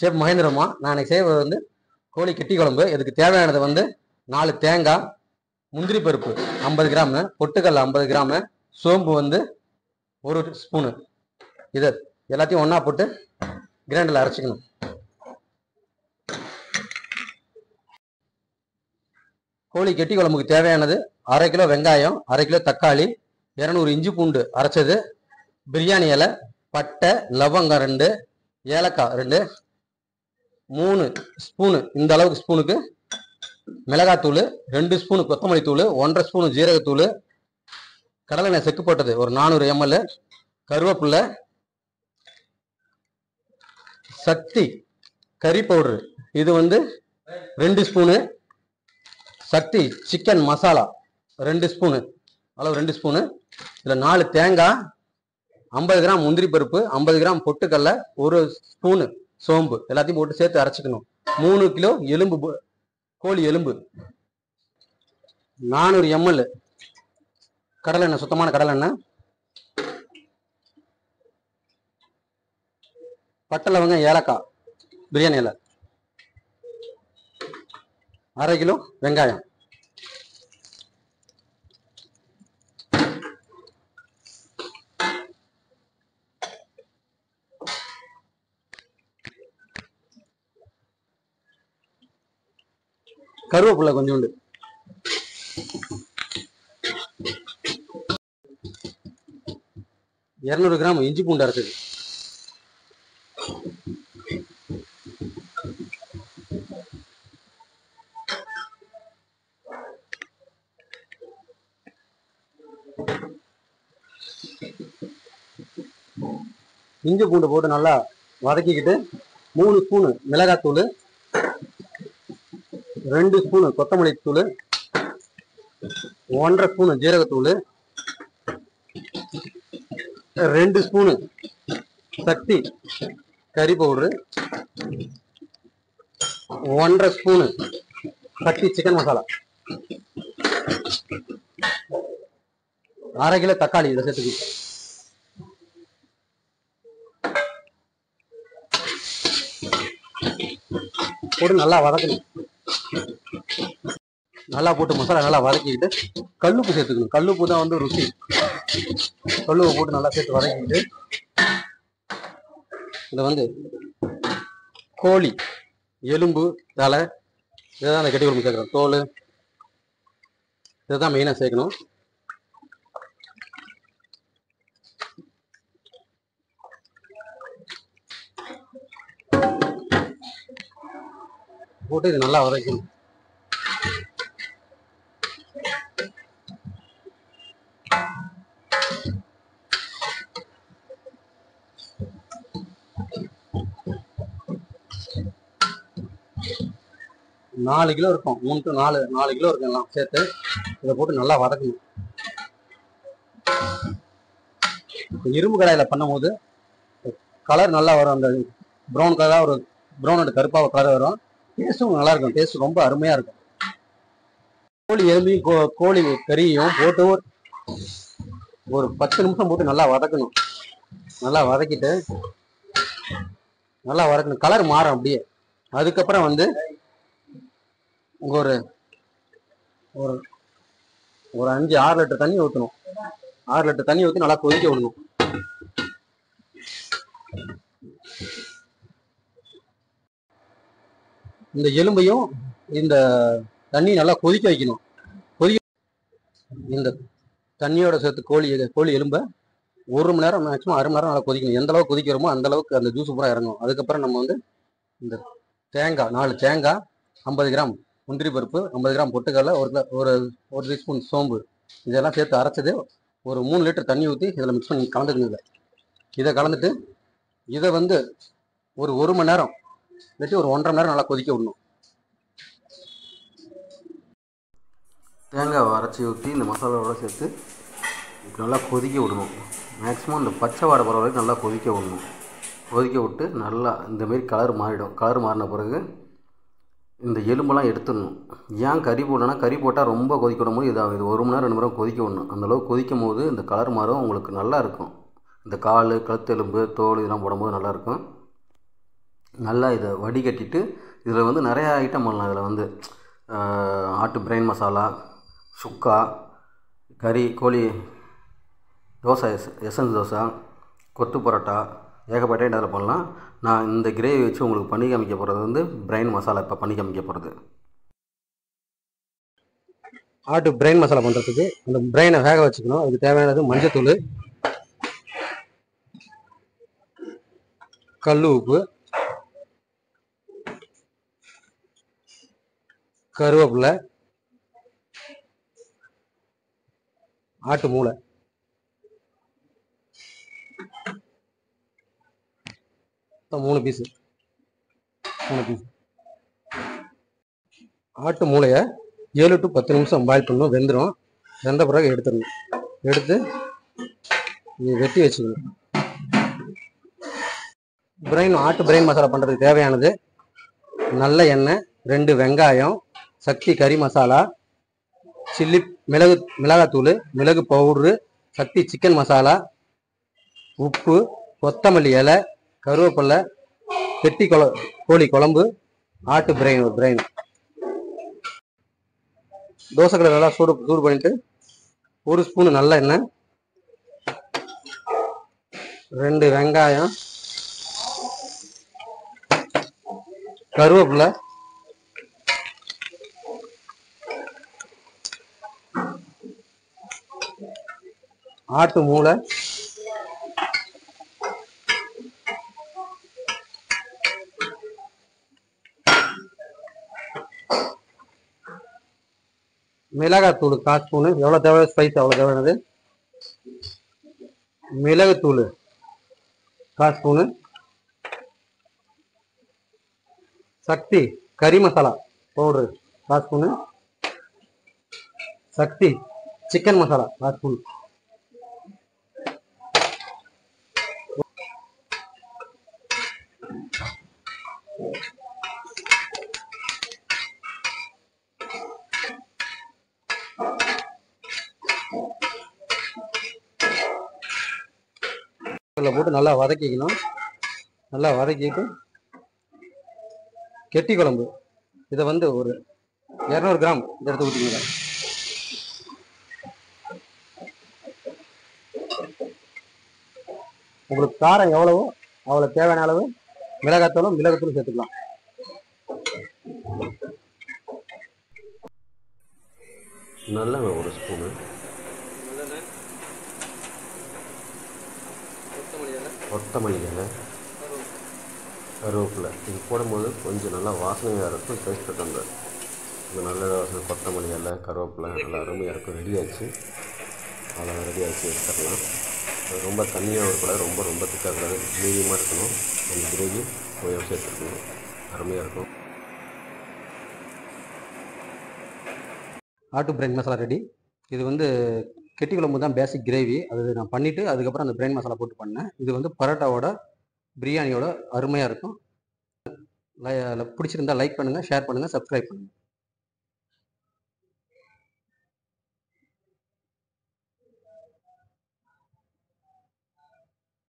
shape மகேந்திரமா நான் இன்னைக்கு செய்வது வந்து கோழி கெட்டி குழம்பு இதுக்கு தேவையானது வந்து நாலு தேங்காய் முந்திரி பருப்பு ஐம்பது கிராமு பொட்டுக்கடலை ஐம்பது கிராமு சோம்பு வந்து ஒரு ஸ்பூனு இதை எல்லாத்தையும் ஒன்றா போட்டு கிரைண்டரில் அரைச்சிக்கணும் கோழி கெட்டி குழம்புக்கு தேவையானது அரை கிலோ வெங்காயம் அரை கிலோ தக்காளி இரநூறு இஞ்சி பூண்டு அரைச்சது பிரியாணி இலை பட்டை லவங்கம் ரெண்டு ஏலக்காய் ரெண்டு மூணு ஸ்பூனு இந்த அளவுக்கு ஸ்பூனுக்கு மிளகாத்தூள் ரெண்டு ஸ்பூனு கொத்தமல்லி தூள் ஒன்றரை ஸ்பூனு ஜீரகத்தூள் கடலெண்ணெய் செக்கு போட்டது ஒரு நானூறு எம்எல் கருவேப்பிலை சக்தி கறி பவுடர் இது வந்து ரெண்டு ஸ்பூனு சக்தி சிக்கன் மசாலா ரெண்டு ஸ்பூனு அளவு ரெண்டு ஸ்பூனு இதில் நாலு தேங்காய் ஐம்பது கிராம் முந்திரி பருப்பு ஐம்பது கிராம் பொட்டுக்கடலை ஒரு ஸ்பூனு சோம்பு எல்லாத்தையும் போட்டு சேர்த்து அரைச்சிக்கணும் மூணு கிலோ எலும்பு பு- கோழி எலும்பு நானூறு எம்எல் கடலெண்ணெய் சுத்தமான கடலெண்ணெய் பட்டை லவங்கம் ஏலக்காய் பிரியாணி இலை அரை கிலோ வெங்காயம் கருவேப்பிலை கொஞ்சோண்டு இரநூறு கிராம் இஞ்சி பூண்டு அரைச்சது இஞ்சி பூண்டு போட்டு நல்லா வதக்கிக்கிட்டு மூணு ஸ்பூனு மிளகாத்தூள் ரெண்டு ஸ்பூனு கொத்தமல்லி தூள் ஒன்றரை ஸ்பூனு ஜீரகத்தூள் ரெண்டு ஸ்பூனு சக்தி கறி பவுடரு ஒன்றரை ஸ்பூனு சக்தி சிக்கன் மசாலா அரை கிலோ தக்காளி இதை சேர்த்துக்கு போட்டு நல்லா வதக்கணும் நல்லா போட்டு மசாலா நல்லா வதக்கிக்கிட்டு கல்லுப்பு சேர்த்துக்கணும் கல்லுப்பு தான் வந்து ருசி கல்லுப்பு போட்டு நல்லா சேர்த்து வதக்கிக்கிட்டு இதை வந்து கோழி எலும்பு தலை இதுதான் அந்த கெட்டி குழம்பு சேர்க்குறோம் தோல் இதுதான் மெயினாக சேர்க்கணும் போட்டு இது நல்லா வதக்கணும் நாலு கிலோ இருக்கும் மூணு to நாலு நாலு கிலோ இருக்கும் எல்லாம் சேர்த்து இதை போட்டு நல்லா வதக்கணும் இப்ப இரும்பு கடாயில பண்ணும்போது கலர் நல்லா வரும் அந்த ப்ரௌன் கலராக ஒரு ப்ரௌனோட கருப்பாக கலர் வரும் டேஸ்ட்டும் நல்லா இருக்கும் டேஸ்ட் ரொம்ப அருமையா இருக்கும் கோழி எலும்பையும் கோ- கோழி கறியையும் போட்டு ஒரு- ஒரு பத்து நிமிஷம் போட்டு நல்லா வதக்கணும் நல்லா வதக்கிட்டு நல்லா வதக்கணும் கலர் மாறும் அப்படியே அதுக்கப்புறம் வந்து ஒரு ஒரு ஒரு அஞ்சு ஆறு லிட்டர் தண்ணி ஊற்றணும் ஆறு லிட்டர் தண்ணி ஊற்றி நல்லா கொதிக்க விடணும் இந்த எலும்பையும் இந்த தண்ணி நல்லா கொதிக்க வைக்கணும் கொதிக்க இந்த தண்ணியோட சேர்த்து கோழி கோழி எலும்பை ஒரு மணி நேரம் மேக்ஸிமம் அரை மணி நேரம் நல்லா கொதிக்கணும் எந்த அளவுக்கு கொதிக்கிறோமோ அந்த அளவுக்கு அந்த ஜூஸ் பூரா இறங்கும் அதுக்கப்புறம் நம்ம வந்து இந்த தேங்காய் நாலு தேங்காய் ஐம்பது கிராம் முந்திரி பருப்பு ஐம்பது கிராம் பொட்டுக்கடலை ஒரு கிலோ ஒரு ஒரு டீஸ்பூன் சோம்பு இதெல்லாம் சேர்த்து அரைச்சது ஒரு மூணு லிட்டர் தண்ணி ஊற்றி இதில் மிக்ஸ் பண்ணி கலந்துக்கணும் இதை இதை கலந்துட்டு இதை வந்து ஒரு ஒரு மணி நேரம் இல்லாட்டி ஒரு ஒன்றரை மணி நேரம் நல்லா கொதிக்க விடணும் தேங்காவை அரைச்சி ஊற்றி இந்த மசாலாவோட சேர்த்து நல்லா கொதிக்க விடணும் மேக்ஸிமம் இந்த பச்சை வாடை போகிற வரைக்கும் நல்லா கொதிக்க விடணும் கொதிக்க விட்டு நல்லா இந்தமாரி கலர் மாறிடும் கலர் மாறின பிறகு இந்த எலும்பெல்லாம் எடுத்துடணும் ஏன் கறி போடணும்னா கறி போட்டால் ரொம்ப கொதிக்க விடும் போது இதாகும் இது ஒரு மணி நேரம் ரெண்டு மணி நேரம் கொதிக்க விடணும் அந்தளவுக்கு கொதிக்கும் போது இந்த கலர் மாறும் உங்களுக்கு நல்லா இருக்கும் இந்த கால் கழுத்து எலும்பு தோல் இதெல்லாம் போடும்போது நல்லாயிருக்கும் நல்லா இதை வடிகட்டிட்டு இதில் வந்து நிறையா ஐட்டம் பண்ணலாம் இதில் வந்து ஆஹ், ஆட்டு பிரெயின் மசாலா சுக்கா கறி கோழி தோசை எஸ் எசன்ஸ் தோசை கொத்து பரோட்டா ஏகப்பட்ட ஐட்டம் அதில் பண்ணலாம் நான் இந்த கிரேவி வச்சு உங்களுக்கு பண்ணி காமிக்க போகிறது வந்து பிரெயின் மசாலா இப்போ பண்ணி காமிக்க போகிறது ஆட்டு பிரெயின் மசாலா பண்ணுறதுக்கு அந்த பிரெயினை வேக வச்சுக்கணும் அதுக்கு தேவையானது மஞ்சத்தூள் கல் உப்பு கருவேப்பிலை ஆட்டு மூளை மொத்தம் மூணு பீஸு மூணு பீஸ் ஆட்டு மூளையை ஏழு டு பத்து நிமிஷம் பாயில் பண்ணணும் வெந்துடும் வெந்த பிறகு எடுத்துடணும் எடுத்து இது வெட்டி வச்சுக்கணும் பிரெயின் ஆட்டு பிரெயின் மசாலா பண்ணுறதுக்கு தேவையானது நல்ல எண்ணெய் ரெண்டு வெங்காயம் சக்தி கறி மசாலா சில்லி மிளகு மிளகாத்தூள் மிளகு பவுட்ரு சக்தி சிக்கன் மசாலா உப்பு கொத்தமல்லி இலை கருவேப்பிலை கெட்டி கொல கோழி குழம்பு ஆட்டு பிரெயின் ஒரு பிரெயின் தோசைகளை நல்லா சூடு சூடு பண்ணிட்டு ஒரு ஸ்பூனு நல்ல எண்ணெய் ரெண்டு வெங்காயம் கருவேப்பிலை ஆட்டு மூளை மிளகாத்தூள் கால் ஸ்பூனு எவ்வளோ தேவை ஸ்பைஸ் எவ்வளோ தேவையானது மிளகுத்தூள் கால் ஸ்பூனு சக்தி கறி மசாலா பவுடரு கால் ஸ்பூனு சக்தி சிக்கன் மசாலா கால் ஸ்பூன் இதில் போட்டு நல்லா வதக்கிக்கணும் நல்லா வதக்கிட்டு கெட்டி குழம்பு இதை வந்து ஒரு இரநூறு கிராம் இதை எடுத்து ஊற்றிக்கங்க உங்களுக்கு காரம் எவ்வளவோ அவ்வளோ தேவையான அளவு மிளகாத்தூளும் மிளகுத்தூளும் சேர்த்துக்கலாம் நல்லெண்ணெய் ஒரு ஸ்பூனு கொத்தமல்லி இலை கருவேப்பிலை இது போடும்போது கொஞ்சம் நல்லா வாசனையாக இருக்கும் டேஸ்ட்டு அந்த இந்த நல்ல வாசனை கொத்தமல்லி இலை கருவேப்பிலை நல்லா அருமையாக இருக்கும் ரெடி ஆச்சு அதை ரெடி ஆச்சு எடுத்துடலாம் அது ரொம்ப தண்ணியாக இருக்கக்கூடாது ரொம்ப ரொம்ப திக்காக கூடாது மீடியமாக இருக்கணும் அந்த கிரேவி கொஞ்சம் சேர்த்துருக்கணும் அருமையாக இருக்கும் ஆட்டு பிரெயின் மசாலா ரெடி இது வந்து கெட்டி குழம்பு தான் பேசிக் கிரேவி அது நான் பண்ணிவிட்டு அதுக்கப்புறம் அந்த பிரெயின் மசாலா போட்டு பண்ணேன் இது வந்து பரோட்டாவோட பிரியாணியோட அருமையாக இருக்கும் லை- பிடிச்சிருந்தா லைக் பண்ணுங்கள் ஷேர் பண்ணுங்கள் சப்ஸ்கிரைப் பண்ணுங்கள்